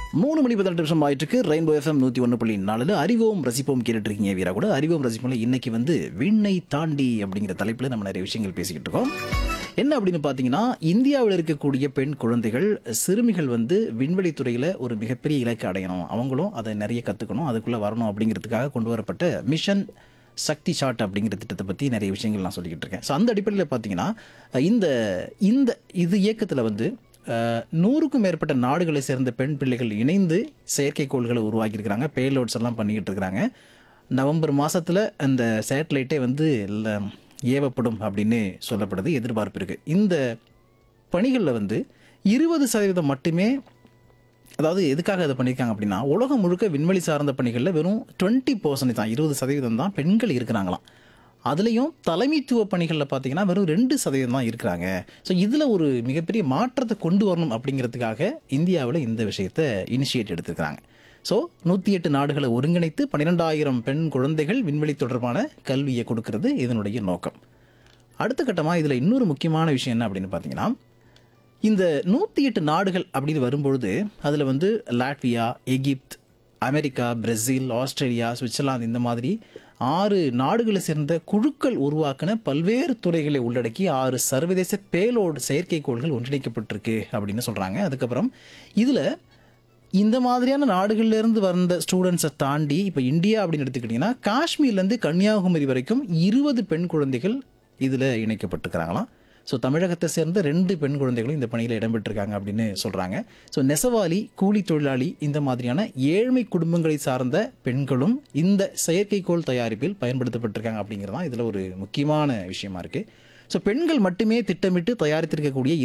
மூணு மணி பதினெட்டு நிமிஷம் ஆயிட்டு இருக்கு ரெயின்போ எஃப்எம் நூற்றி ஒன்று புள்ளி நாலில் அறிவோம் ரசிப்போம் கேட்டுட்டு இருக்கீங்க வீரா கூட அறிவோம் ரசிப்போம்ல இன்னைக்கு வந்து விண்ணை தாண்டி அப்படிங்கிற தலைப்பில் நம்ம நிறைய விஷயங்கள் பேசிக்கிட்டு இருக்கோம் என்ன அப்படின்னு பார்த்தீங்கன்னா இந்தியாவில் இருக்கக்கூடிய பெண் குழந்தைகள் சிறுமிகள் வந்து விண்வெளி துறையில் ஒரு மிகப்பெரிய இலக்கு அடையணும் அவங்களும் அதை நிறைய கற்றுக்கணும் அதுக்குள்ளே வரணும் அப்படிங்கிறதுக்காக கொண்டு வரப்பட்ட மிஷன் சக்தி ஷாட் அப்படிங்கிற திட்டத்தை பற்றி நிறைய விஷயங்கள் நான் சொல்லிக்கிட்டு இருக்கேன் ஸோ அந்த அடிப்படையில் பார்த்தீங்கன்னா இந்த இந்த இது இயக்கத்தில் வந்து அஹ், நூறுக்கும் மேற்பட்ட நாடுகளை சேர்ந்த பெண் பிள்ளைகள் இணைந்து செயற்கைக்கோள்களை உருவாக்கியிருக்கிறாங்க பேலோட்ஸ் எல்லாம் பண்ணிக்கிட்டு இருக்கிறாங்க நவம்பர் மாதத்தில் அந்த சேட்டலைட்டே வந்து ல- ஏவப்படும் அப்படின்னு சொல்லப்படுது எதிர்பார்ப்பு இருக்குது இந்த பணிகளில் வந்து இருபது சதவீதம் மட்டுமே அதாவது எதுக்காக இதை பண்ணியிருக்காங்க அப்படின்னா உலகம் முழுக்க விண்வெளி சார்ந்த பணிகளில் வெறும் டுவெண்ட்டி பர்சன்ட் தான் இருபது சதவீதம் தான் பெண்கள் இருக்கிறாங்களாம் அதுலேயும் தலைமைத்துவ பணிகளில் பார்த்தீங்கன்னா வெறும் ரெண்டு சதவீதம் தான் இருக்கிறாங்க ஸோ இதில் ஒரு மிகப்பெரிய மாற்றத்தை கொண்டு வரணும் அப்படிங்கிறதுக்காக இந்தியாவில் இந்த விஷயத்தை இனிஷியேட் எடுத்திருக்கிறாங்க ஸோ நூற்றி எட்டு நாடுகளை ஒருங்கிணைத்து பன்னிரெண்டாயிரம் பெண் குழந்தைகள் விண்வெளி தொடர்பான கல்வியை கொடுக்கறது இதனுடைய நோக்கம் அடுத்த கட்டமாக இதில் இன்னொரு முக்கியமான விஷயம் என்ன அப்படின்னு பார்த்தீங்கன்னா இந்த நூற்றி எட்டு நாடுகள் அப்படின்னு வரும்பொழுது அதில் வந்து Latvia Egypt America Brazil Australia Switzerland இந்த மாதிரி ஆறு நாடுகளை சேர்ந்த குழுக்கள் உருவாக்கின பல்வேறு துறைகளை உள்ளடக்கி ஆறு சர்வதேச பேலோடு செயற்கைக்கோள்கள் ஒன்றிணைக்கப்பட்டிருக்கு அப்படின்னு சொல்கிறாங்க அதுக்கப்புறம் இதில் இந்த மாதிரியான நாடுகள்ல இருந்து வந்த ஸ்டூடெண்ட்ஸை தாண்டி இப்போ இந்தியா அப்படின்னு எடுத்துக்கிட்டிங்கன்னா காஷ்மீர்லேருந்து கன்னியாகுமரி வரைக்கும் இருபது பெண் குழந்தைகள் இதில் இணைக்கப்பட்டிருக்கிறாங்களாம் ஸோ தமிழகத்தை சேர்ந்த ரெண்டு பெண் குழந்தைகளும் இந்த பணியில் இடம்பெற்றிருக்காங்க அப்படின்னு சொல்கிறாங்க ஸோ நெசவாளி கூலி தொழிலாளி இந்த மாதிரியான ஏழ்மை குடும்பங்களை சார்ந்த பெண்களும் இந்த செயற்கைக்கோள் தயாரிப்பில் பயன்படுத்தப்பட்டிருக்காங்க அப்படிங்கிறது தான் இதில் ஒரு முக்கியமான விஷயமா இருக்குது ஸோ பெண்கள் மட்டுமே திட்டமிட்டு தயாரித்திருக்கக்கூடிய